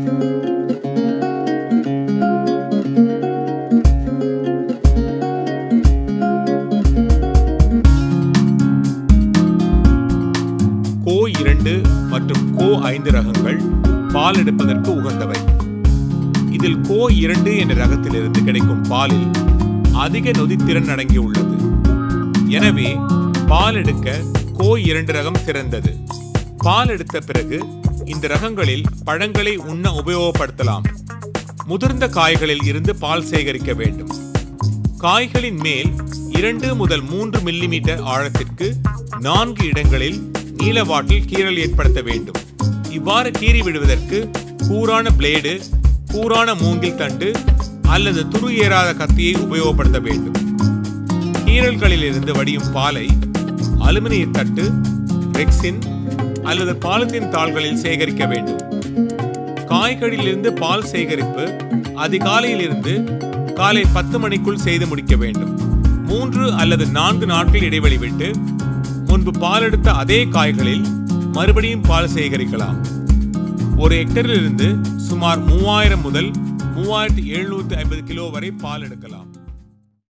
கோ இரண்டு மற்றும் கோ ஐந்து ரகங்கள் பால் எடுப்பதற்கு உகந்தவை இதில் கோ இரண்டு என்ற ரகத்திலிருந்து கிடைக்கும் பாலில் அதிக நொதித்திறன் அடங்கியுள்ளது எனவே பால் எடுக்க கோ இரண்டு ரகம் சிறந்தது பால் எடுத்த பிறகு இந்த ரகங்களில் பழங்களை உண்ண உபயோகப்படுத்தலாம் முதிர்ந்த காய்களில் இருந்து பால் சேகரிக்க வேண்டும் காய்களின் மேல் இரண்டு முதல் மூன்று மில்லிமீட்டர் ஆழத்திற்கு நான்கு இடங்களில் நீளவாட்டில் கீறல் ஏற்படுத்த வேண்டும் இவ்வாறு கீறி விடுவதற்கு கூரான பிளேடு கூரான மூங்கில் தண்டு அல்லது துரு ஏறாத கத்தியை உபயோகப்படுத்த வேண்டும் கீறல்களில் இருந்து வடியும் பாலை அலுமினிய தட்டு ரெக்சின் அல்லது பாலித்தீன் தாள்களில் சேகரிக்க வேண்டும் காய்களிலிருந்து பால் சேகரிப்பு அதிகாலையில் இருந்து காலை பத்து மணிக்குள் செய்து முடிக்க வேண்டும் மூன்று அல்லது நான்கு நாட்கள் இடைவெளி விட்டு முன்பு பால் எடுத்த அதே காய்களில் மறுபடியும் பால் சேகரிக்கலாம் ஒரு ஹெக்டரிலிருந்து சுமார் மூவாயிரம் முதல் மூவாயிரத்தி எழுநூத்தி ஐம்பது கிலோ வரை பால் எடுக்கலாம்